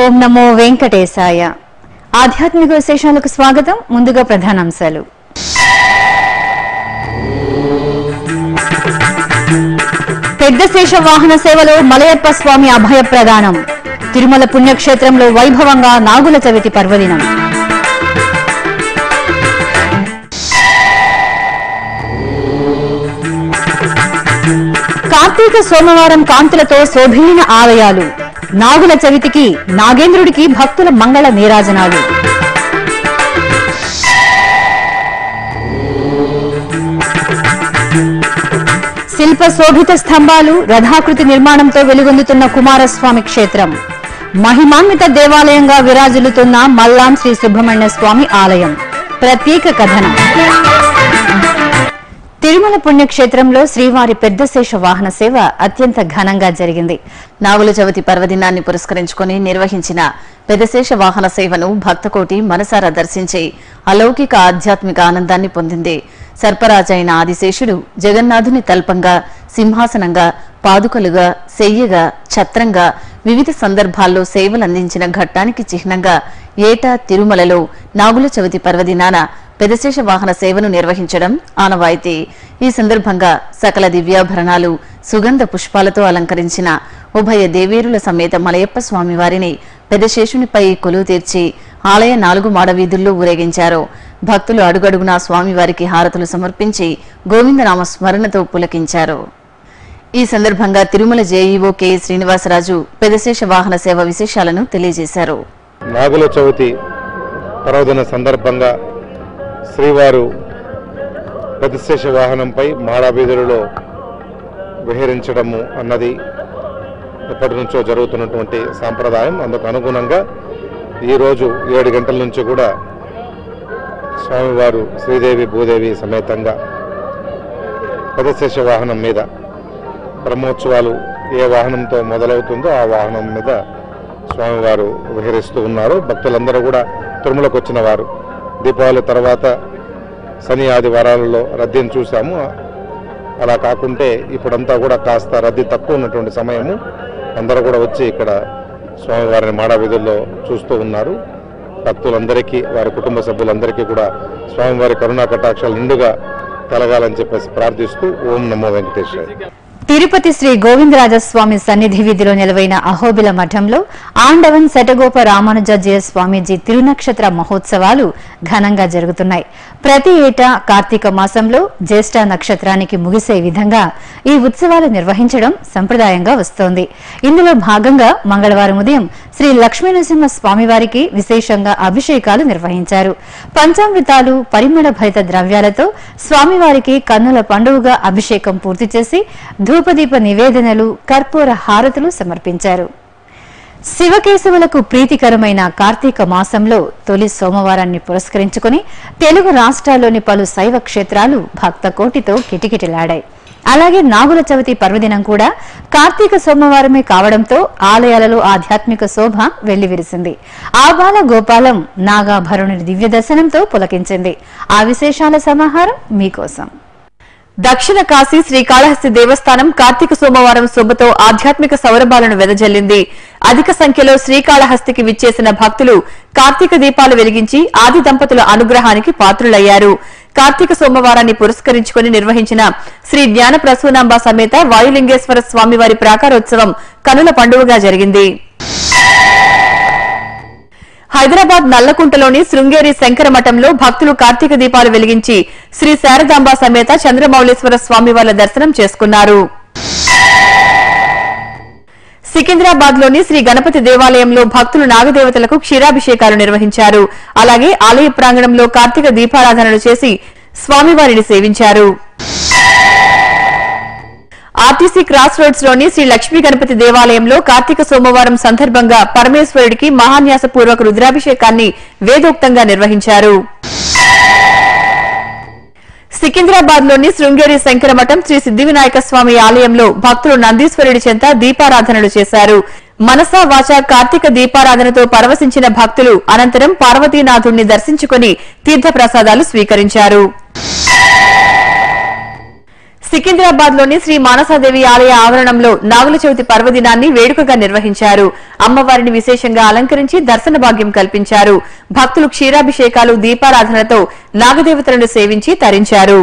ఓం నమో వెంకటేశాయ ఆధ్యాత్మిక విశేషాలకు స్వాగతం ముందుగా ప్రధానాంశాలు పెద్ద శేష వాహన సేవలో మలయప్ప స్వామి అభయ ప్రదానం తిరుమల పుణ్యక్షేత్రంలో వైభవంగా నాగుల చవితి పర్వదినం కార్తీక సోమవారం కాంతులతో శోభిల్లిన ఆలయాలు నాగుల చవితికి నాగేంద్రుడికి భక్తుల మంగళ నీరాజనాలు శిల్ప శోభిత స్తంభాలు రథాకృతి నిర్మాణంతో వెలుగొందుతున్న కుమారస్వామి క్షేత్రం మహిమాన్విత దేవాలయంగా విరాజిల్లుతున్న మల్లాం శ్రీ సుబ్రహ్మణ్య స్వామి ఆలయం ప్రత్యేక కథనం తిరుమల పుణ్యక్షేత్రంలో శ్రీవారి పెద్ద శేష వాహన సేవ అత్యంత ఘనంగా జరిగింది నాగుల చవితి పర్వదినాన్ని పురస్కరించుకుని నిర్వహించిన పెదశేష వాహన సేవను భక్తకోటి మనసారా దర్శించి అలౌకిక ఆధ్యాత్మిక ఆనందాన్ని పొందింది సర్పరాజైన ఆదిశేషుడు జగన్నాథుని తల్పంగా సింహాసనంగా పాదుకలుగా సెయ్యగా ఛత్రంగా వివిధ సందర్భాల్లో సేవలందించిన ఘట్టానికి చిహ్నంగా ఏటా తిరుమలలో నాగుల చవితి పర్వదినాన పెదశేష వాహన సేవను నిర్వహించడం ఆనవాయితీ ఈ సందర్భంగా సకల దివ్యాభరణాలు సుగంధ పుష్పాలతో అలంకరించిన ఉభయ దేవేరుల సమేత మలయప్ప స్వామివారిని పెదశేషునిపై కొలువు తీర్చి ఆలయ నాలుగు మాడ వీధుల్లో ఊరేగించారు భక్తులు అడుగడుగునా స్వామివారికి హారతులు సమర్పించి గోవిందనామ స్మరణతో పులకించారు ఈ సందర్భంగా తిరుమల జేఈఓ కె శ్రీనివాసరాజు పెదశేష వాహన సేవ విశేషాలను తెలియజేశారు నాగుల చవితి పర్వదిన సందర్భంగా శ్రీవారు ప్రతిశేష వాహనంపై మాడాబీధులలో విహరించడము అన్నది ఎప్పటి నుంచో జరుగుతున్నటువంటి సాంప్రదాయం అందుకు అనుగుణంగా ఈరోజు ఏడు గంటల నుంచి కూడా స్వామివారు శ్రీదేవి భూదేవి సమేతంగా ప్రతిశేష వాహనం మీద బ్రహ్మోత్సవాలు ఏ వాహనంతో మొదలవుతుందో ఆ వాహనం మీద స్వామివారు విహరిస్తూ ఉన్నారు భక్తులందరూ కూడా తిరుమలకు వచ్చిన వారు దీపావళి తర్వాత శని ఆదివారాలలో రద్దీని చూసాము అలా కాకుంటే ఇప్పుడంతా కూడా కాస్త రద్దీ తక్కువ ఉన్నటువంటి సమయము అందరూ కూడా వచ్చి ఇక్కడ స్వామివారిని మాడావిధుల్లో చూస్తూ ఉన్నారు భక్తులందరికీ వారి కుటుంబ సభ్యులందరికీ కూడా స్వామివారి కరుణా కటాక్షాలు నిండుగా కలగాలని చెప్పేసి ప్రార్థిస్తూ ఓం నమో వెంకటేశ్వర తిరుపతి శ్రీ గోవిందరాజస్వామి సన్నిధి వీధిలో నిలవైన అహోబిల మఠంలో ఆండవన్ శటగోప రామానుజాజయ స్వామీజీ తిరునక్షత్ర మహోత్సవాలు ఘనంగా జరుగుతున్నాయి ప్రతి ఏటా కార్తీక మాసంలో జ్యేష్ఠ నక్షత్రానికి ముగిసే విధంగా ఈ ఉత్సవాలు నిర్వహించడం సంప్రదాయంగా వస్తోంది ఇందులో భాగంగా మంగళవారం ఉదయం శ్రీ లక్ష్మీనరసింహ స్వామివారికి విశేషంగా అభిషేకాలు నిర్వహించారు పంచామృతాలు పరిమళ భరిత ద్రవ్యాలతో స్వామివారికి కన్నుల పండుగగా అభిషేకం పూర్తి చేసి ధూపదీప నివేదనలు కర్పూర హారతులు సమర్పించారు శివకేశవులకు ప్రీతికరమైన కార్తీక మాసంలో తొలి సోమవారాన్ని పురస్కరించుకుని తెలుగు రాష్ట్రాల్లోని పలు శైవ క్షేత్రాలు భక్త కోటితో కిటకిటలాడాయి అలాగే నాగుల చవితి పర్వదినం కూడా కార్తీక సోమవారమే కావడంతో ఆలయాలలో ఆధ్యాత్మిక శోభ వెల్లివిరిసింది ఆబాల గోపాలం నాగాభరుణుని దివ్య దర్శనంతో పులకించింది ఆ విశేషాల సమాహారం మీకోసం దక్షిణ కాశీ శ్రీకాళహస్తి దేవస్థానం కార్తీక సోమవారం శోభతో ఆధ్యాత్మిక సౌరభాలను వెదజల్లింది అధిక సంఖ్యలో శ్రీకాళహస్తికి విచ్చేసిన భక్తులు కార్తీక దీపాలు వెలిగించి ఆది దంపతుల అనుగ్రహానికి పాత్రులయ్యారు కార్తీక సోమవారాన్ని పురస్కరించుకుని నిర్వహించిన శ్రీ జ్ఞాన ప్రసూనాంబ సమేత వాయులింగేశ్వర స్వామివారి ప్రాకారోత్సవం కనుల పండుగగా జరిగింది హైదరాబాద్ నల్లకుంటలోని శృంగేరి శంకర మఠంలో భక్తులు కార్తీక దీపాలు వెలిగించి శ్రీ శారదాంబ సమేత చంద్రమౌళేశ్వర స్వామి వారి దర్శనం చేసుకున్నారు సికింద్రాబాద్ లోని శ్రీ గణపతి దేవాలయంలో భక్తులు నాగదేవతలకు క్షీరాభిషేకాలు నిర్వహించారు అలాగే ఆలయ ప్రాంగణంలో కార్తీక దీపారాధనలు చేసి స్వామివారిని సేవించారు ఆర్టీసీ క్రాస్ రోడ్స్ లోని శ్రీ లక్ష్మీ గణపతి దేవాలయంలో కార్తీక సోమవారం సందర్భంగా పరమేశ్వరుడికి మహాన్యాసపూర్వక రుద్రాభిషేకాన్ని వేదోక్తంగా నిర్వహించారు సికింద్రాబాద్ లోని శృంగేరి శంకరమఠం శ్రీ సిద్ది వినాయక స్వామి ఆలయంలో భక్తులు నందీశ్వరుడి చెంత దీపారాధనలు చేశారు మనసా వాచ కార్తీక దీపారాధనతో పరవశించిన భక్తులు అనంతరం పార్వతీనాథుణ్ణి దర్శించుకుని తీర్థప్రసాదాలు స్వీకరించారు సికింద్రాబాద్ లోని శ్రీ మానసాదేవి ఆలయ ఆవరణంలో నాగుల చవితి పర్వదినాన్ని వేడుకగా నిర్వహించారు అమ్మవారిని విశేషంగా అలంకరించి దర్శన భాగ్యం కల్పించారు భక్తులు క్షీరాభిషేకాలు దీపారాధనతో నాగదేవతలను సేవించి తరించారు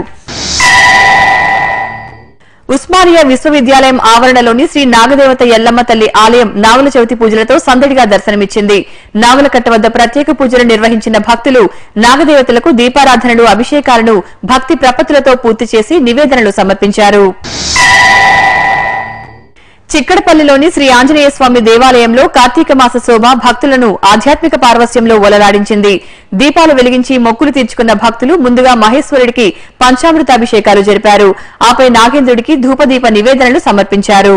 ఉస్మానియా విశ్వవిద్యాలయం ఆవరణలోని శ్రీ నాగదేవత ఎల్లమ్మ తల్లి ఆలయం నాగుల చవితి పూజలతో సందడిగా దర్శనమిచ్చింది నాగుల కట్ట వద్ద ప్రత్యేక పూజలు నిర్వహించిన భక్తులు నాగదేవతలకు దీపారాధనలు అభిషేకాలను భక్తి ప్రపత్తులతో పూర్తి చేసి నివేదనలు సమర్పించారు చిక్కడపల్లిలోని శ్రీ ఆంజనేయ స్వామి దేవాలయంలో కార్తీక మాస శోభ భక్తులను ఆధ్యాత్మిక పార్వస్యంలో ఒలలాడించింది దీపాలు వెలిగించి మొక్కులు తీర్చుకున్న భక్తులు ముందుగా మహేశ్వరుడికి పంచామృతాభిషేకాలు జరిపారు ఆపై నాగేంద్రుడికి ధూపదీప నివేదనలు సమర్పించారు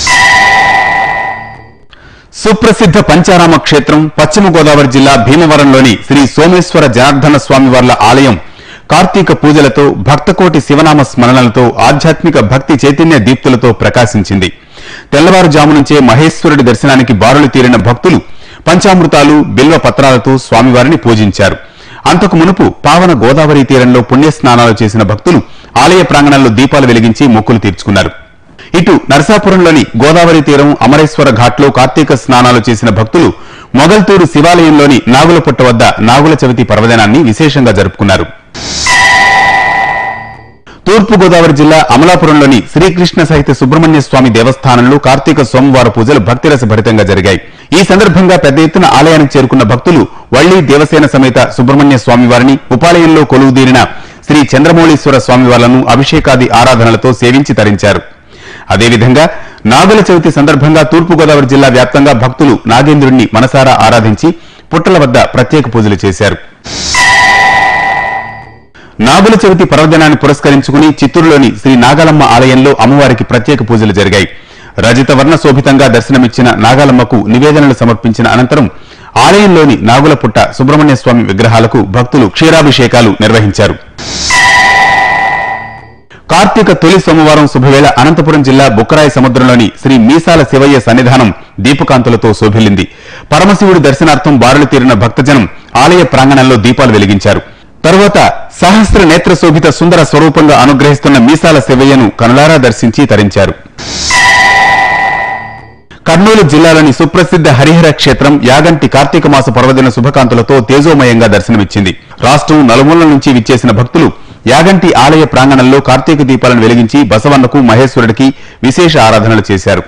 సుప్రసిద్ధ పంచారామ క్షేత్రం పశ్చిమ గోదావరి జిల్లా భీమవరంలోని శ్రీ సోమేశ్వర జనార్దన స్వామివార్ల ఆలయం కార్తీక పూజలతో భక్తకోటి శివనామ స్మరణలతో ఆధ్యాత్మిక భక్తి చైతన్య దీప్తులతో ప్రకాశించింది తెల్లవారుజాము నుంచే మహేశ్వరుడి దర్శనానికి బారులు తీరిన భక్తులు పంచామృతాలు బిల్వ పత్రాలతో స్వామివారిని పూజించారు అంతకు మునుపు పావన గోదావరి తీరంలో పుణ్యస్నానాలు చేసిన భక్తులు ఆలయ ప్రాంగణంలో దీపాలు వెలిగించి మొక్కులు తీర్చుకున్నారు ఇటు నరసాపురంలోని గోదావరి తీరం అమరేశ్వర ఘాట్లో కార్తీక స్నానాలు చేసిన భక్తులు మొగల్తూరు శివాలయంలోని నాగుల పుట్ట వద్ద నాగుల చవితి పర్వదినాన్ని విశేషంగా జరుపుకున్నారు తూర్పు గోదావరి జిల్లా అమలాపురంలోని శ్రీకృష్ణ సహిత సుబ్రహ్మణ్య స్వామి దేవస్థానంలో కార్తీక సోమవార పూజలు భక్తిరస భరితంగా జరిగాయి ఈ సందర్భంగా పెద్ద ఎత్తున ఆలయానికి చేరుకున్న భక్తులు వళ్లీ దేవసేన సమేత సుబ్రహ్మణ్య స్వామివారిని ఉపాలయంలో కొలువుదీరిన శ్రీ చంద్రమౌళీశ్వర స్వామివార్లను అభిషేకాది ఆరాధనలతో సేవించి తరించారు అదేవిధంగా నాగుల చవితి సందర్భంగా తూర్పుగోదావరి జిల్లా వ్యాప్తంగా భక్తులు నాగేంద్రుణ్ణి మనసారా ఆరాధించి పుట్టల వద్ద ప్రత్యేక పూజలు చేశారు నాగుల చవితి పర్వదినాన్ని పురస్కరించుకుని చిత్తూరులోని శ్రీ నాగాలమ్మ ఆలయంలో అమ్మవారికి ప్రత్యేక పూజలు జరిగాయి రజిత వర్ణ శోభితంగా దర్శనమిచ్చిన నాగాలమ్మకు నివేదనలు సమర్పించిన అనంతరం ఆలయంలోని నాగుల పుట్ట సుబ్రహ్మణ్య స్వామి విగ్రహాలకు భక్తులు క్షీరాభిషేకాలు నిర్వహించారు కార్తీక తొలి సోమవారం శుభవేళ అనంతపురం జిల్లా బుక్కరాయి సముద్రంలోని శ్రీ మీసాల శివయ్య సన్నిధానం దీపకాంతులతో శోభిల్లింది పరమశివుడి దర్శనార్థం బారులు తీరిన భక్తజనం ఆలయ ప్రాంగణంలో దీపాలు వెలిగించారు తరువాత సహస్ర నేత్ర శోభిత సుందర స్వరూపంగా అనుగ్రహిస్తున్న మీసాల శివయ్యను కనులారా దర్శించి తరించారు కర్నూలు జిల్లాలోని సుప్రసిద్ధ హరిహర క్షేత్రం యాగంటి కార్తీక మాస పర్వదిన శుభకాంతులతో తేజోమయంగా దర్శనమిచ్చింది రాష్ట్రం నలుమూలల నుంచి విచ్చేసిన భక్తులు యాగంటి ఆలయ ప్రాంగణంలో కార్తీక దీపాలను వెలిగించి బసవన్నకు మహేశ్వరుడికి విశేష ఆరాధనలు చేశారు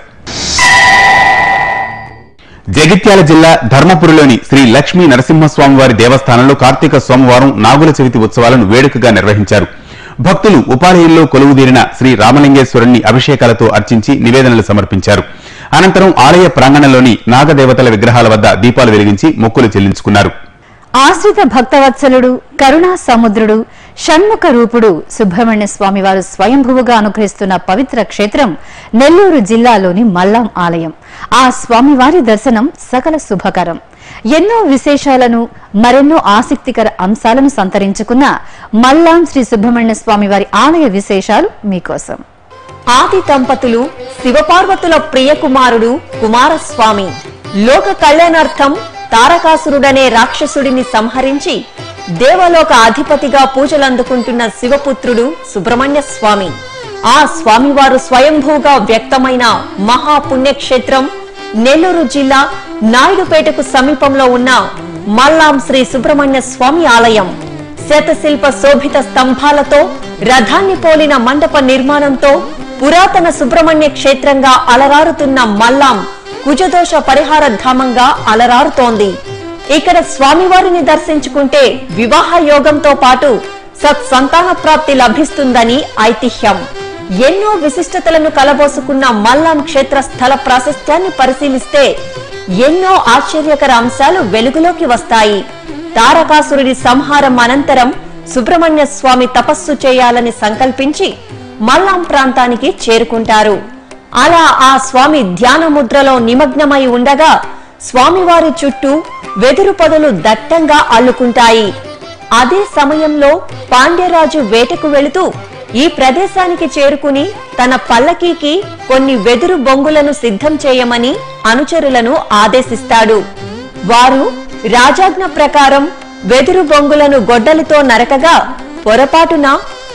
జగిత్యాల జిల్లా ధర్మపురిలోని శ్రీ లక్ష్మీ నరసింహస్వామివారి దేవస్థానంలో కార్తీక సోమవారం నాగుల చవితి ఉత్సవాలను వేడుకగా నిర్వహించారు భక్తులు ఉపాలయంలో కొలువుదీరిన శ్రీ రామలింగేశ్వరుణ్ణి అభిషేకాలతో అర్చించి నివేదనలు సమర్పించారు అనంతరం ఆలయ ప్రాంగణంలోని నాగదేవతల విగ్రహాల వద్ద దీపాలు వెలిగించి మొక్కులు చెల్లించుకున్నారు ఆశ్రిత భక్తవత్సలుడు కరుణా సముద్రుడు షణ్ముఖ రూపుడు సుబ్రహ్మణ్య స్వామి వారు స్వయంభువుగా అనుగ్రహిస్తున్న పవిత్ర క్షేత్రం నెల్లూరు జిల్లాలోని మల్లాం ఆలయం ఆ స్వామివారి దర్శనం సకల శుభకరం ఎన్నో విశేషాలను మరెన్నో ఆసక్తికర అంశాలను సంతరించుకున్న మల్లాం శ్రీ సుబ్రహ్మణ్య స్వామి వారి ఆలయ విశేషాలు మీకోసం ఆది దంపతులు శివపార్వతుల ప్రియకుమారుడు కుమారస్వామి లోక కళ్యాణార్థం తారకాసురుడనే రాక్షసుడిని సంహరించి దేవలోక అధిపతిగా పూజలందుకుంటున్న శివపుత్రుడు సుబ్రహ్మణ్య స్వామి ఆ స్వామివారు స్వయంభూగా వ్యక్తమైన మహాపుణ్యక్షేత్రం నెల్లూరు జిల్లా నాయుడుపేటకు సమీపంలో ఉన్న మల్లాం శ్రీ సుబ్రహ్మణ్య స్వామి ఆలయం శతశిల్ప శోభిత స్తంభాలతో రథాన్ని పోలిన మండప నిర్మాణంతో పురాతన సుబ్రహ్మణ్య క్షేత్రంగా అలరారుతున్న మల్లాం కుజదోష పరిహార ధామంగా అలరారుతోంది ఇక్కడ స్వామివారిని దర్శించుకుంటే వివాహ యోగంతో పాటు సత్సంతాన ప్రాప్తి లభిస్తుందని ఐతిహ్యం ఎన్నో విశిష్టతలను కలబోసుకున్న మల్లాం క్షేత్ర స్థల ప్రాశస్త్యాన్ని పరిశీలిస్తే ఎన్నో ఆశ్చర్యకర అంశాలు వెలుగులోకి వస్తాయి తారకాసురుడి సంహారం అనంతరం సుబ్రహ్మణ్య స్వామి తపస్సు చేయాలని సంకల్పించి మల్లాం ప్రాంతానికి చేరుకుంటారు అలా ఆ స్వామి ధ్యాన ముద్రలో నిమగ్నమై ఉండగా స్వామివారి చుట్టూ వెదురు పొదలు దట్టంగా అల్లుకుంటాయి అదే సమయంలో పాండ్యరాజు వేటకు వెళుతూ ఈ ప్రదేశానికి చేరుకుని తన పల్లకీకి కొన్ని వెదురు బొంగులను సిద్ధం చేయమని అనుచరులను ఆదేశిస్తాడు వారు రాజాజ్ఞ ప్రకారం వెదురు బొంగులను గొడ్డలితో నరకగా పొరపాటున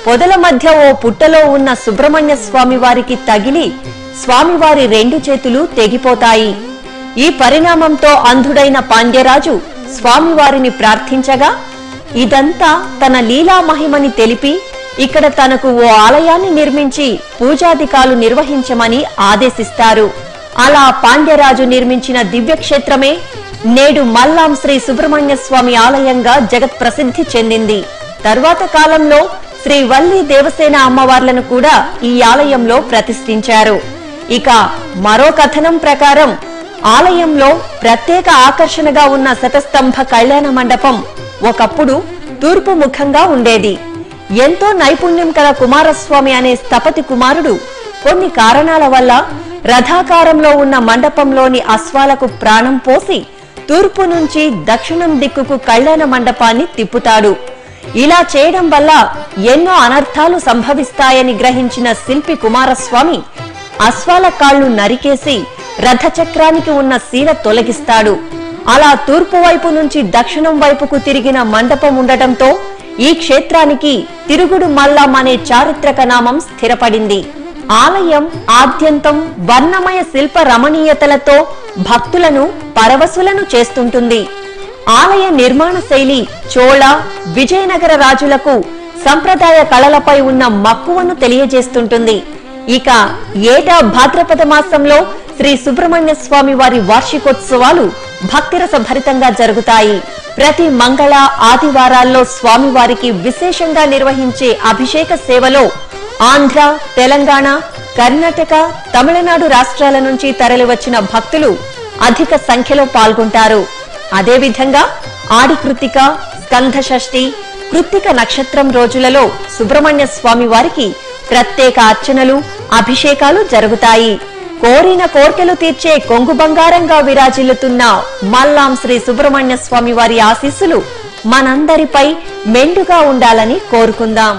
పొదల మధ్య ఓ పుట్టలో ఉన్న సుబ్రహ్మణ్య స్వామి వారికి తగిలి స్వామివారి రెండు చేతులు తెగిపోతాయి ఈ పరిణామంతో అంధుడైన పాండ్యరాజు స్వామివారిని ప్రార్థించగా ఇదంతా తన లీలా మహిమని తెలిపి ఇక్కడ తనకు ఓ ఆలయాన్ని నిర్మించి పూజాధికాలు నిర్వహించమని ఆదేశిస్తారు అలా పాండ్యరాజు నిర్మించిన దివ్యక్షేత్రమే నేడు మల్లాం శ్రీ సుబ్రహ్మణ్య స్వామి ఆలయంగా జగత్ ప్రసిద్ధి చెందింది తరువాత కాలంలో శ్రీ వల్లి దేవసేన అమ్మవార్లను కూడా ఈ ఆలయంలో ప్రతిష్ఠించారు ఇక మరో కథనం ప్రకారం ఆలయంలో ప్రత్యేక ఆకర్షణగా ఉన్న శతస్తంభ కళ్యాణ మండపం ఒకప్పుడు తూర్పు ముఖంగా ఉండేది ఎంతో నైపుణ్యం కల కుమారస్వామి అనే స్థపతి కుమారుడు కొన్ని కారణాల వల్ల రథాకారంలో ఉన్న మండపంలోని అశ్వాలకు ప్రాణం పోసి తూర్పు నుంచి దక్షిణం దిక్కుకు కళ్యాణ మండపాన్ని తిప్పుతాడు ఇలా చేయడం వల్ల ఎన్నో అనర్థాలు సంభవిస్తాయని గ్రహించిన శిల్పి కుమారస్వామి అశ్వాల కాళ్లు నరికేసి రథచక్రానికి ఉన్న శీల తొలగిస్తాడు అలా తూర్పు వైపు నుంచి దక్షిణం వైపుకు తిరిగిన మండపం ఉండటంతో ఈ క్షేత్రానికి తిరుగుడు మల్లం అనే చారిత్రక నామం స్థిరపడింది ఆలయం ఆద్యంతం వర్ణమయ శిల్ప రమణీయతలతో భక్తులను పరవశులను చేస్తుంటుంది ఆలయ నిర్మాణ శైలి చోళ విజయనగర రాజులకు సంప్రదాయ కళలపై ఉన్న మక్కువను తెలియజేస్తుంటుంది ఇక ఏటా భాద్రపద మాసంలో శ్రీ సుబ్రహ్మణ్య స్వామి వారి వార్షికోత్సవాలు భక్తిరస భరితంగా జరుగుతాయి ప్రతి మంగళ ఆదివారాల్లో స్వామివారికి విశేషంగా నిర్వహించే అభిషేక సేవలో ఆంధ్ర తెలంగాణ కర్ణాటక తమిళనాడు రాష్ట్రాల నుంచి తరలివచ్చిన భక్తులు అధిక సంఖ్యలో పాల్గొంటారు అదేవిధంగా ఆడి కృతిక స్కంధ షష్ఠి కృత్తిక నక్షత్రం రోజులలో సుబ్రహ్మణ్య స్వామి వారికి ప్రత్యేక అర్చనలు అభిషేకాలు జరుగుతాయి కోరిన కోర్కెలు తీర్చే కొంగు బంగారంగా విరాజిల్లుతున్న మల్లాం శ్రీ సుబ్రహ్మణ్య స్వామి వారి ఆశీస్సులు మనందరిపై మెండుగా ఉండాలని కోరుకుందాం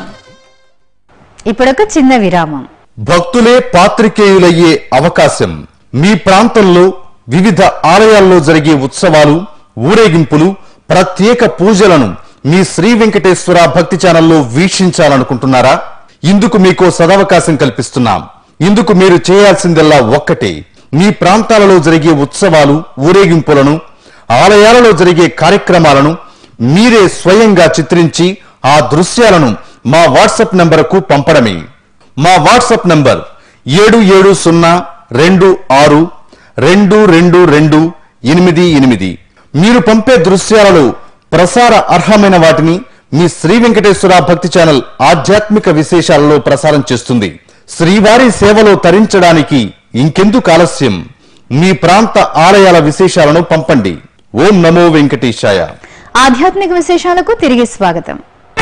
ఇప్పుడొక చిన్న విరామం భక్తులే పాత్రికేయులయ్యే అవకాశం మీ ప్రాంతంలో వివిధ ఆలయాల్లో జరిగే ఉత్సవాలు ఊరేగింపులు ప్రత్యేక పూజలను మీ శ్రీ వెంకటేశ్వర భక్తి ఛానల్లో వీక్షించాలనుకుంటున్నారా ఇందుకు మీకో సదవకాశం కల్పిస్తున్నాం ఇందుకు మీరు చేయాల్సిందల్లా ఒక్కటే మీ ప్రాంతాలలో జరిగే ఉత్సవాలు ఊరేగింపులను ఆలయాలలో జరిగే కార్యక్రమాలను మీరే స్వయంగా చిత్రించి ఆ దృశ్యాలను మా వాట్సాప్ నంబరుకు పంపడమే మా వాట్సాప్ నంబర్ ఏడు ఏడు సున్నా రెండు ఆరు రెండు రెండు రెండు ఎనిమిది ఎనిమిది మీరు పంపే దృశ్యాలలో ప్రసార అర్హమైన వాటిని మీ శ్రీ వెంకటేశ్వర భక్తి ఛానల్ ఆధ్యాత్మిక విశేషాలలో ప్రసారం చేస్తుంది శ్రీవారి సేవలో తరించడానికి ఇంకెందుకు ఆలస్యం మీ ప్రాంత ఆలయాల విశేషాలను పంపండి ఓం నమో వెంకటేశాయ ఆధ్యాత్మిక విశేషాలకు తిరిగి స్వాగతం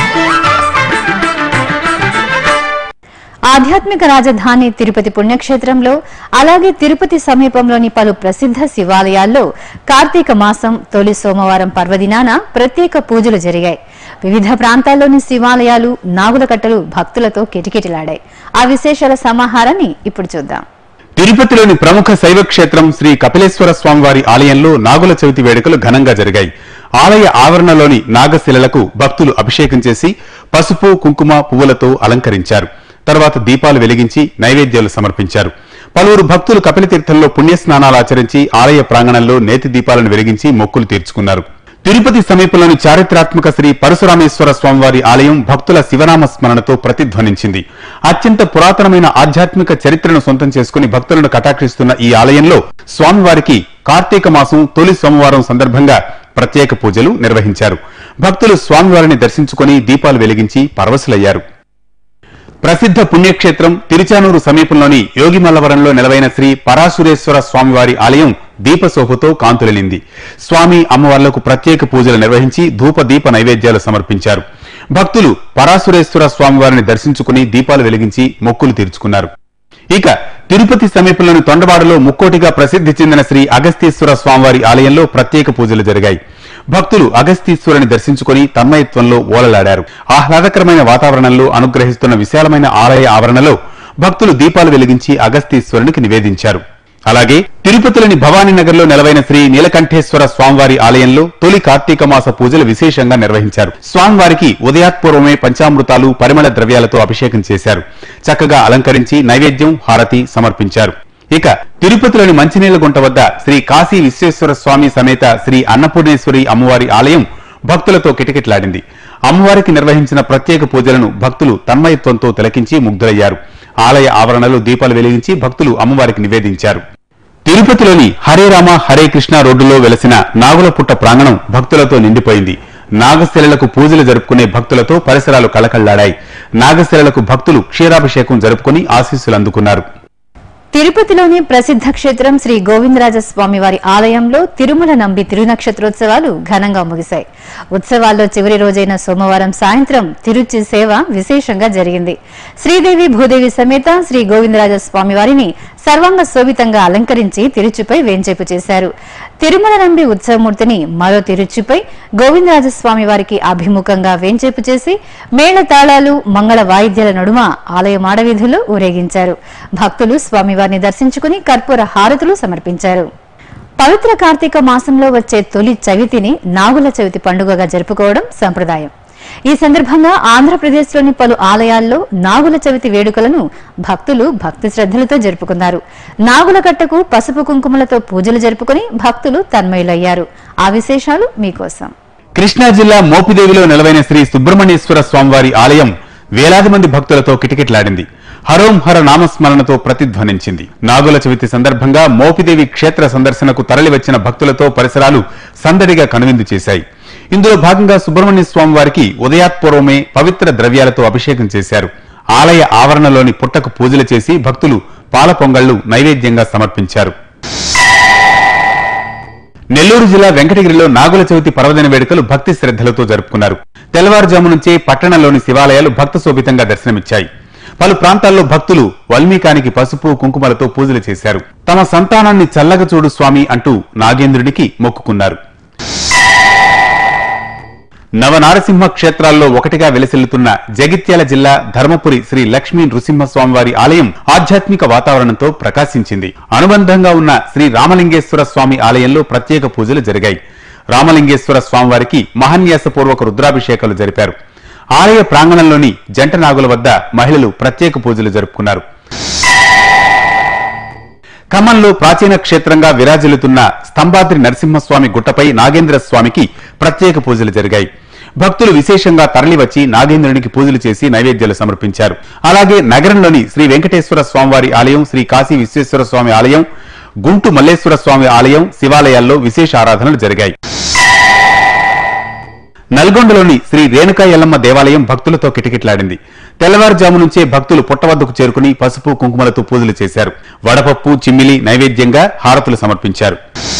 ఆధ్యాత్మిక రాజధాని తిరుపతి పుణ్యక్షేత్రంలో అలాగే తిరుపతి సమీపంలోని పలు ప్రసిద్ధ శివాలయాల్లో కార్తీక మాసం తొలి సోమవారం పర్వదినాన ప్రత్యేక పూజలు జరిగాయి వివిధ ప్రాంతాల్లోని శివాలయాలు నాగుల కట్టలు భక్తులతో కిటకిటలాడాయి ఆ విశేషాల సమాహారాన్ని ఇప్పుడు చూద్దాం తిరుపతిలోని ప్రముఖ శైవ క్షేత్రం శ్రీ కపిలేశ్వర స్వామివారి ఆలయంలో నాగుల చవితి వేడుకలు ఘనంగా జరిగాయి ఆలయ ఆవరణలోని నాగశిలలకు భక్తులు అభిషేకం చేసి పసుపు కుంకుమ పువ్వులతో అలంకరించారు తర్వాత దీపాలు వెలిగించి నైవేద్యాలు సమర్పించారు పలువురు భక్తులు కపిలతీర్థంలో పుణ్యస్నానాలు ఆచరించి ఆలయ ప్రాంగణంలో నేతి దీపాలను వెలిగించి మొక్కులు తీర్చుకున్నారు తిరుపతి సమీపంలోని చారిత్రాత్మక శ్రీ పరశురామేశ్వర స్వామివారి ఆలయం భక్తుల శివనామ స్మరణతో ప్రతిధ్వనించింది అత్యంత పురాతనమైన ఆధ్యాత్మిక చరిత్రను సొంతం చేసుకుని భక్తులను కటాక్షిస్తున్న ఈ ఆలయంలో స్వామివారికి కార్తీక మాసం తొలి సోమవారం సందర్భంగా ప్రత్యేక పూజలు నిర్వహించారు భక్తులు స్వామివారిని దర్శించుకుని దీపాలు వెలిగించి పరవశులయ్యారు ప్రసిద్ధ పుణ్యక్షేత్రం తిరుచానూరు సమీపంలోని యోగిమల్లవరంలో నెలవైన శ్రీ పరాశురేశ్వర స్వామివారి ఆలయం దీపశోభతో కాంతులనింది స్వామి అమ్మవార్లకు ప్రత్యేక పూజలు నిర్వహించి ధూప దీప నైవేద్యాలు సమర్పించారు భక్తులు పరాశురేశ్వర స్వామివారిని దర్శించుకుని దీపాలు వెలిగించి మొక్కులు తీర్చుకున్నారు ఇక తిరుపతి సమీపంలోని తొండవాడలో ముక్కోటిగా ప్రసిద్ధి చెందిన శ్రీ అగస్తీశ్వర స్వామివారి ఆలయంలో ప్రత్యేక పూజలు జరిగాయి భక్తులు అగస్తీశ్వరుని దర్శించుకుని తన్మయత్వంలో ఓలలాడారు ఆహ్లాదకరమైన వాతావరణంలో అనుగ్రహిస్తున్న విశాలమైన ఆలయ ఆవరణలో భక్తులు దీపాలు వెలిగించి అగస్తీశ్వరునికి నివేదించారు అలాగే తిరుపతిలోని భవానీనగర్ లో నెలవైన శ్రీ నీలకంఠేశ్వర స్వామివారి ఆలయంలో తొలి కార్తీక మాస పూజలు విశేషంగా నిర్వహించారు స్వామివారికి ఉదయాత్పూర్వమే పంచామృతాలు పరిమళ ద్రవ్యాలతో అభిషేకం చేశారు చక్కగా అలంకరించి నైవేద్యం హారతి సమర్పించారు ఇక తిరుపతిలోని మంచినీళ్ల గుంట వద్ద శ్రీ కాశీ విశ్వేశ్వర స్వామి సమేత శ్రీ అన్నపూర్ణేశ్వరి అమ్మవారి ఆలయం భక్తులతో కిటకిటలాడింది అమ్మవారికి నిర్వహించిన ప్రత్యేక పూజలను భక్తులు తన్మయత్వంతో తిలకించి ముగ్ధులయ్యారు ఆలయ ఆవరణలో దీపాలు వెలిగించి భక్తులు అమ్మవారికి నివేదించారు తిరుపతిలోని హరే రామ హరే కృష్ణ రోడ్డులో వెలసిన నాగులపుట్ట ప్రాంగణం భక్తులతో నిండిపోయింది నాగశిలలకు పూజలు జరుపుకునే భక్తులతో పరిసరాలు కళకళ్లాడాయి నాగశిలలకు భక్తులు క్షీరాభిషేకం జరుపుకుని ఆశీస్సులు అందుకున్నారు తిరుపతిలోని ప్రసిద్ధ క్షేత్రం శ్రీ గోవిందరాజ స్వామి వారి ఆలయంలో తిరుమల నంబి తిరునక్షత్రోత్సవాలు ఘనంగా ముగిశాయి ఉత్సవాల్లో చివరి రోజైన సోమవారం సాయంత్రం తిరుచి సేవ విశేషంగా జరిగింది శ్రీదేవి భూదేవి సమేత శ్రీ గోవిందరాజ స్వామి వారిని సర్వాంగ శోభితంగా అలంకరించి తిరుచుపై వేంచేపు చేశారు తిరుమల నంబి ఉత్సవమూర్తిని మరో తిరుచుపై గోవిందరాజస్వామి వారికి అభిముఖంగా వేంచేపు చేసి మేళ తాళాలు మంగళ వాయిద్యాల నడుమ ఆలయ మాడవీధులు ఊరేగించారు భక్తులు స్వామివారిని దర్శించుకుని కర్పూర హారతులు సమర్పించారు పవిత్ర కార్తీక మాసంలో వచ్చే తొలి చవితిని నాగుల చవితి పండుగగా జరుపుకోవడం సంప్రదాయం ఈ సందర్భంగా ఆంధ్రప్రదేశ్లోని పలు ఆలయాల్లో నాగుల చవితి వేడుకలను భక్తులు భక్తి శ్రద్ధలతో జరుపుకున్నారు నాగుల కట్టకు పసుపు కుంకుమలతో పూజలు జరుపుకుని భక్తులు తన్మయులయ్యారు ఆ విశేషాలు మీకోసం కృష్ణా జిల్లా మోపిదేవిలో నెలవైన శ్రీ సుబ్రహ్మణ్యేశ్వర స్వామివారి ఆలయం వేలాది మంది భక్తులతో కిటకిటలాడింది హరోం హర నామస్మరణతో ప్రతిధ్వనించింది నాగుల చవితి సందర్భంగా మోపిదేవి క్షేత్ర సందర్శనకు తరలివచ్చిన భక్తులతో పరిసరాలు సందడిగా కనువిందు చేశాయి ఇందులో భాగంగా సుబ్రహ్మణ్య స్వామి వారికి ఉదయాత్పూర్వమే పవిత్ర ద్రవ్యాలతో అభిషేకం చేశారు ఆలయ ఆవరణలోని పుట్టకు పూజలు చేసి భక్తులు పాల పొంగళ్లు నైవేద్యంగా సమర్పించారు నెల్లూరు జిల్లా వెంకటగిరిలో నాగుల చవితి పర్వదిన వేడుకలు భక్తి శ్రద్ధలతో జరుపుకున్నారు తెల్లవారుజాము నుంచే పట్టణంలోని శివాలయాలు భక్త శోభితంగా దర్శనమిచ్చాయి పలు ప్రాంతాల్లో భక్తులు వల్మీకానికి పసుపు కుంకుమలతో పూజలు చేశారు తమ సంతానాన్ని చల్లగా చూడు స్వామి అంటూ నాగేంద్రుడికి మొక్కుకున్నారు నవనారసింహ క్షేత్రాల్లో ఒకటిగా వెలసిల్లుతున్న జగిత్యాల జిల్లా ధర్మపురి శ్రీ లక్ష్మీ నృసింహస్వామివారి ఆలయం ఆధ్యాత్మిక వాతావరణంతో ప్రకాశించింది అనుబంధంగా ఉన్న శ్రీ రామలింగేశ్వర స్వామి ఆలయంలో ప్రత్యేక పూజలు జరిగాయి రామలింగేశ్వర స్వామివారికి మహాన్యాసపూర్వక రుద్రాభిషేకాలు జరిపారు ఆలయ ప్రాంగణంలోని జంట నాగుల వద్ద మహిళలు ప్రత్యేక పూజలు జరుపుకున్నారు ఖమ్మంలో ప్రాచీన క్షేత్రంగా విరాజిల్లుతున్న స్తంభాద్రి నరసింహస్వామి గుట్టపై నాగేంద్ర స్వామికి ప్రత్యేక పూజలు జరిగాయి భక్తులు విశేషంగా తరలివచ్చి నాగేంద్రునికి పూజలు చేసి నైవేద్యాలు సమర్పించారు అలాగే నగరంలోని శ్రీ వెంకటేశ్వర స్వామివారి ఆలయం శ్రీ కాశీ విశ్వేశ్వర స్వామి ఆలయం గుంటు మల్లేశ్వర స్వామి ఆలయం శివాలయాల్లో విశేష ఆరాధనలు జరిగాయి నల్గొండలోని శ్రీ రేణుకా ఎల్లమ్మ దేవాలయం భక్తులతో కిటకిటలాడింది తెల్లవారుజాము నుంచే భక్తులు పుట్టవద్దకు చేరుకుని పసుపు కుంకుమలతో పూజలు చేశారు వడపప్పు చిమ్మిలి నైవేద్యంగా హారతులు సమర్పించారు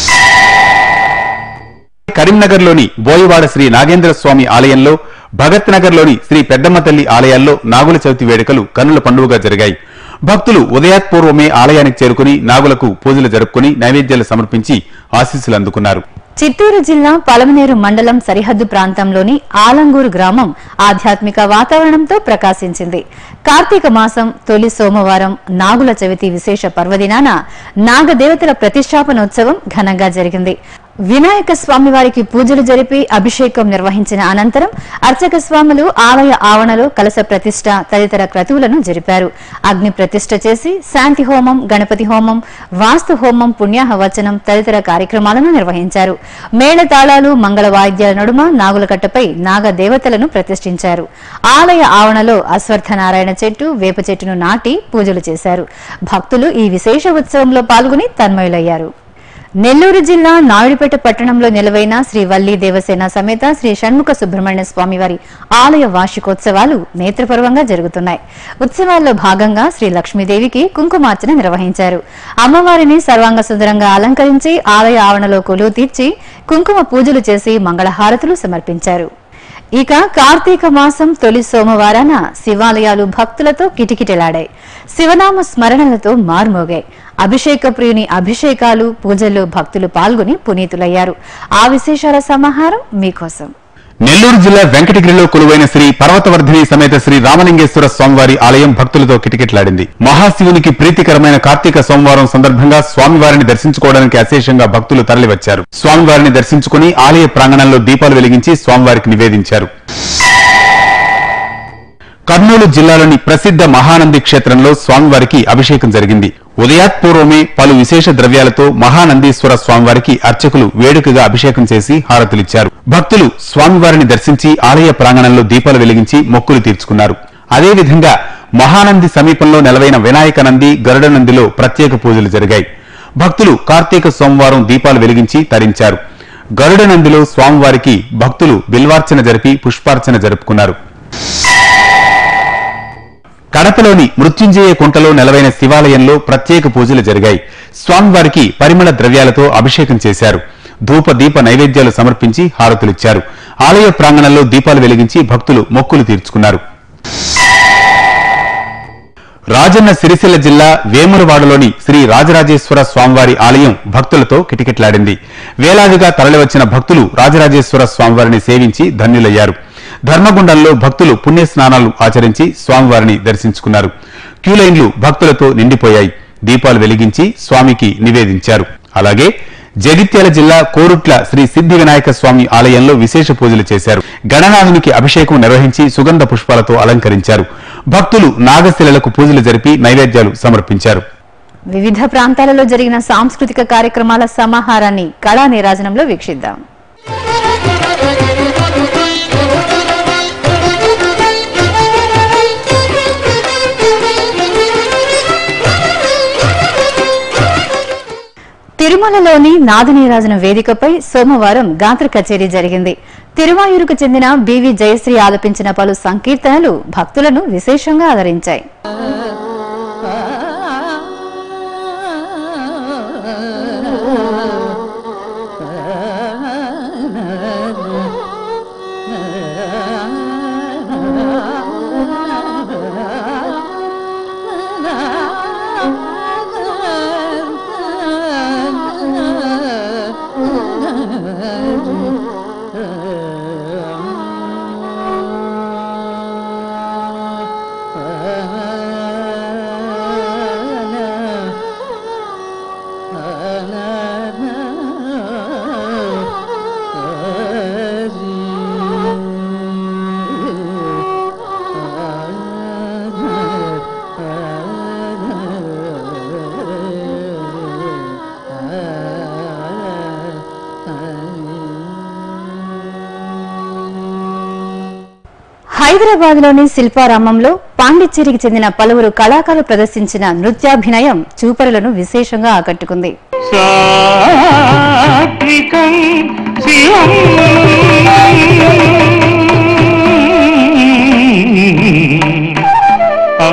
కరీంనగర్లోని బోయవాడ శ్రీ నాగేంద్ర స్వామి ఆలయంలో భగత్ నగర్లోని శ్రీ పెద్దమ్మ తల్లి ఆలయాల్లో నాగుల చవితి వేడుకలు కన్నుల పండుగగా జరిగాయి భక్తులు ఉదయాత్పూర్వమే ఆలయానికి చేరుకుని నాగులకు పూజలు జరుపుకుని నైవేద్యాలు సమర్పించి ఆశీస్సులు అందుకున్నారు చిత్తూరు జిల్లా పలమనేరు మండలం సరిహద్దు ప్రాంతంలోని ఆలంగూరు గ్రామం ఆధ్యాత్మిక వాతావరణంతో ప్రకాశించింది కార్తీక మాసం తొలి సోమవారం నాగుల చవితి విశేష పర్వదినాన నాగదేవతల ప్రతిష్టాపనోత్సవం ఘనంగా జరిగింది వినాయక స్వామి వారికి పూజలు జరిపి అభిషేకం నిర్వహించిన అనంతరం అర్చక స్వాములు ఆలయ ఆవరణలో కలశ ప్రతిష్ట తదితర క్రతువులను జరిపారు అగ్ని ప్రతిష్ట చేసి శాంతి హోమం గణపతి హోమం వాస్తు హోమం పుణ్యాహ వచనం తదితర కార్యక్రమాలను నిర్వహించారు మేళ తాళాలు మంగళ వాయిద్యాల నడుమ నాగులకట్టపై నాగ దేవతలను ప్రతిష్ఠించారు ఆలయ ఆవరణలో అశ్వర్థ నారాయణ చెట్టు వేప చెట్టును నాటి పూజలు చేశారు భక్తులు ఈ విశేష ఉత్సవంలో పాల్గొని తన్మయులయ్యారు నెల్లూరు జిల్లా నాయుడుపేట పట్టణంలో నిలవైన శ్రీ వల్లి దేవసేన సమేత శ్రీ షణ్ముఖ సుబ్రహ్మణ్య స్వామి వారి ఆలయ వార్షికోత్సవాలు నేత్రపర్వంగా జరుగుతున్నాయి ఉత్సవాల్లో భాగంగా శ్రీ లక్ష్మీదేవికి కుంకుమార్చన నిర్వహించారు అమ్మవారిని సర్వాంగ సుందరంగా అలంకరించి ఆలయ ఆవరణలో కొలువు తీర్చి కుంకుమ పూజలు చేసి మంగళహారతులు సమర్పించారు ఇక కార్తీక మాసం తొలి సోమవారాన శివాలయాలు భక్తులతో కిటకిటలాడాయి శివనామ స్మరణలతో మార్మోగాయి అభిషేక ప్రియుని అభిషేకాలు పూజల్లో భక్తులు పాల్గొని పునీతులయ్యారు ఆ విశేషాల సమాహారం మీకోసం నెల్లూరు జిల్లా వెంకటగిరిలో కొలువైన శ్రీ పర్వతవర్ధిని సమేత శ్రీ రామలింగేశ్వర స్వామివారి ఆలయం భక్తులతో కిటకిటలాడింది మహాశివునికి ప్రీతికరమైన కార్తీక సోమవారం సందర్భంగా స్వామివారిని దర్శించుకోవడానికి అశేషంగా భక్తులు తరలివచ్చారు స్వామివారిని దర్శించుకుని ఆలయ ప్రాంగణంలో దీపాలు వెలిగించి స్వామివారికి నివేదించారు కర్నూలు జిల్లాలోని ప్రసిద్ధ మహానంది క్షేత్రంలో స్వామివారికి అభిషేకం జరిగింది ఉదయాత్పూర్వమే పలు విశేష ద్రవ్యాలతో మహానందీశ్వర స్వామివారికి అర్చకులు వేడుకగా అభిషేకం చేసి హారతులిచ్చారు భక్తులు స్వామివారిని దర్శించి ఆలయ ప్రాంగణంలో దీపాలు వెలిగించి మొక్కులు తీర్చుకున్నారు అదేవిధంగా మహానంది సమీపంలో నెలవైన వినాయక నంది గరుడ నందిలో ప్రత్యేక పూజలు జరిగాయి భక్తులు కార్తీక సోమవారం దీపాలు వెలిగించి తరించారు గరుడ నందిలో స్వామివారికి భక్తులు బిల్వార్చన జరిపి పుష్పార్చన జరుపుకున్నారు కడపలోని మృత్యుంజయ కుంటలో నెలవైన శివాలయంలో ప్రత్యేక పూజలు జరిగాయి స్వామివారికి పరిమళ ద్రవ్యాలతో అభిషేకం చేశారు ధూప దీప నైవేద్యాలు సమర్పించి హారతులిచ్చారు ఆలయ ప్రాంగణంలో దీపాలు వెలిగించి భక్తులు మొక్కులు తీర్చుకున్నారు రాజన్న సిరిసిల్ల జిల్లా వేమురవాడలోని శ్రీ రాజరాజేశ్వర స్వామివారి ఆలయం భక్తులతో కిటకిటలాడింది వేలాదిగా తరలివచ్చిన భక్తులు రాజరాజేశ్వర స్వామివారిని సేవించి ధన్యులయ్యారు ధర్మగుండంలో భక్తులు పుణ్యస్నానాలు ఆచరించి స్వామివారిని దర్శించుకున్నారు క్యూలైన్లు భక్తులతో నిండిపోయాయి దీపాలు వెలిగించి స్వామికి నివేదించారు అలాగే జగిత్యాల జిల్లా కోరుట్ల శ్రీ సిద్ధి వినాయక స్వామి ఆలయంలో విశేష పూజలు చేశారు గణనాథునికి అభిషేకం నిర్వహించి సుగంధ పుష్పాలతో అలంకరించారు భక్తులు నాగశిలలకు పూజలు జరిపి నైవేద్యాలు సమర్పించారు వివిధ ప్రాంతాలలో జరిగిన సాంస్కృతిక కార్యక్రమాల సమాహారాన్ని కళా నీరాజనంలో వీక్షిద్దాం తిరుమలలోని నాదనీరాజన వేదికపై సోమవారం గాత్ర కచేరీ జరిగింది తిరువాయూరుకు చెందిన బివి జయశ్రీ ఆలపించిన పలు సంకీర్తనలు భక్తులను విశేషంగా ఆదరించాయి హైదరాబాద్ లోని శిల్పారామంలో పాండిచ్చేరికి చెందిన పలువురు కళాకారులు ప్రదర్శించిన నృత్యాభినయం చూపరులను విశేషంగా ఆకట్టుకుంది సాత్వికం శివం ఆ,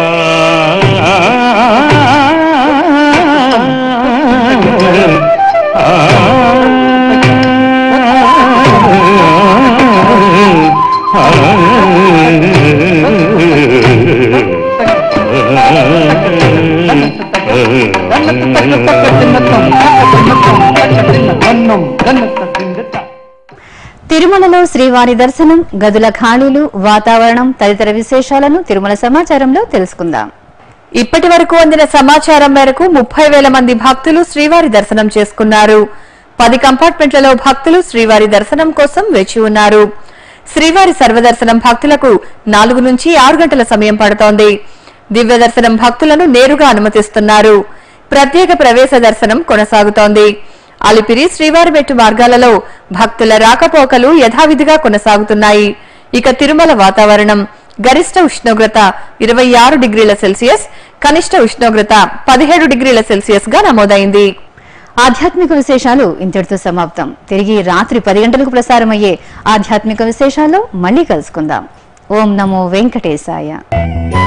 తిరుమలలో శ్రీవారి దర్శనం గదుల ఖాళీలు వాతావరణం తదితర విశేషాలను తిరుమల సమాచారంలో తెలుసుకుందాం ఇప్పటి వరకు అందిన సమాచారం మేరకు ముప్పై వేల మంది భక్తులు శ్రీవారి దర్శనం చేసుకున్నారు పది కంపార్ట్మెంట్లలో భక్తులు శ్రీవారి దర్శనం కోసం వేచి ఉన్నారు శ్రీవారి సర్వదర్శనం భక్తులకు నాలుగు నుంచి ఆరు గంటల సమయం పడుతోంది దివ్య దర్శనం భక్తులను నేరుగా అనుమతిస్తున్నారు ప్రత్యేక ప్రవేశ దర్శనం కొనసాగుతోంది అలిపిరి శ్రీవారిమెట్టు మార్గాలలో భక్తుల రాకపోకలు యథావిధిగా కొనసాగుతున్నాయి ఇక తిరుమల వాతావరణం గరిష్ట ఉష్ణోగ్రత ఇరవై ఆరు డిగ్రీల సెల్సియస్ కనిష్ట ఉష్ణోగ్రత పదిహేడు డిగ్రీల సెల్సియస్ గా నమోదైంది ఆధ్యాత్మిక విశేషాలు ఇంతటితో సమాప్తం తిరిగి రాత్రి పది గంటలకు ప్రసారమయ్యే ఆధ్యాత్మిక విశేషాల్లో మళ్ళీ కలుసుకుందాం ఓం నమో వెంకటేశాయ